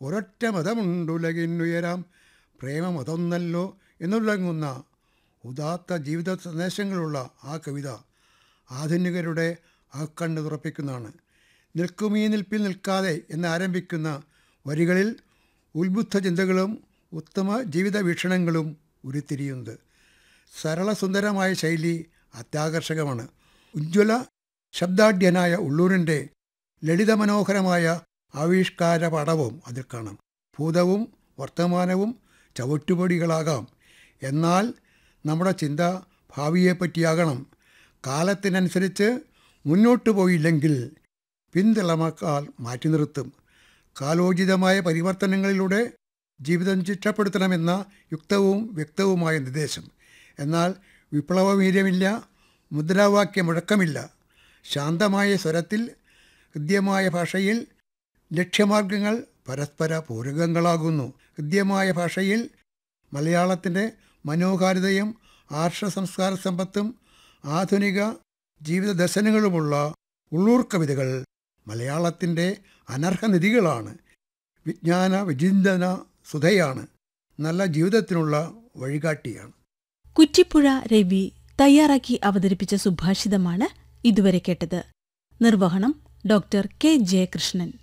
ഒരൊറ്റ മതമുണ്ടുലകിന്നുയരാം പ്രേമമതൊന്നല്ലോ എന്നുള്ളങ്ങുന്ന ഉദാത്ത ജീവിത സന്ദേശങ്ങളുള്ള ആ കവിത ആധുനികരുടെ ആ കണ്ണ് തുറപ്പിക്കുന്നതാണ് നിൽക്കുമീ നിൽപ്പിൽ നിൽക്കാതെ എന്ന് ആരംഭിക്കുന്ന വരികളിൽ ഉത്ബുദ്ധ ചിന്തകളും ഉത്തമ ജീവിത വീക്ഷണങ്ങളും ഉരുത്തിരിയുന്നത് സരളസുന്ദരമായ ശൈലി അത്യാകർഷകമാണ് ഉജ്ജ്വല ശബ്ദാഢ്യനായ ഉള്ളൂരിൻ്റെ ലളിതമനോഹരമായ ആവിഷ്കാര പടവും അതിൽ കാണാം ഭൂതവും വർത്തമാനവും ചവിട്ടുപടികളാകാം എന്നാൽ നമ്മുടെ ചിന്ത ഭാവിയെപ്പറ്റിയാകണം കാലത്തിനനുസരിച്ച് മുന്നോട്ട് പോയില്ലെങ്കിൽ പിന്തളമക്കാൽ മാറ്റി നിർത്തും കാലോചിതമായ പരിവർത്തനങ്ങളിലൂടെ ജീവിതം ചിട്ടപ്പെടുത്തണമെന്ന യുക്തവും വ്യക്തവുമായ നിർദ്ദേശം എന്നാൽ വിപ്ലവവീര്യമില്ല മുദ്രാവാക്യ മുഴക്കമില്ല ശാന്തമായ സ്വരത്തിൽ ഹൃദ്യമായ ഭാഷയിൽ ലക്ഷ്യമാർഗങ്ങൾ പരസ്പര പൂരകങ്ങളാകുന്നു ഹൃദ്യമായ ഭാഷയിൽ മലയാളത്തിൻ്റെ മനോഹാരിതയും ആർഷ സംസ്കാര സമ്പത്തും ആധുനിക ജീവിത ദർശനങ്ങളുമുള്ള ഉള്ളൂർ കവിതകൾ മലയാളത്തിൻ്റെ അനർഹനിധികളാണ് വിജ്ഞാന വിചിന്തന സുധയാണ് നല്ല ജീവിതത്തിനുള്ള വഴികാട്ടിയാണ് കുറ്റിപ്പുഴ രവി തയ്യാറാക്കി അവതരിപ്പിച്ച സുഭാഷിതമാണ് ഇതുവരെ കേട്ടത് നിർവഹണം ഡോക്ടർ കെ ജയകൃഷ്ണൻ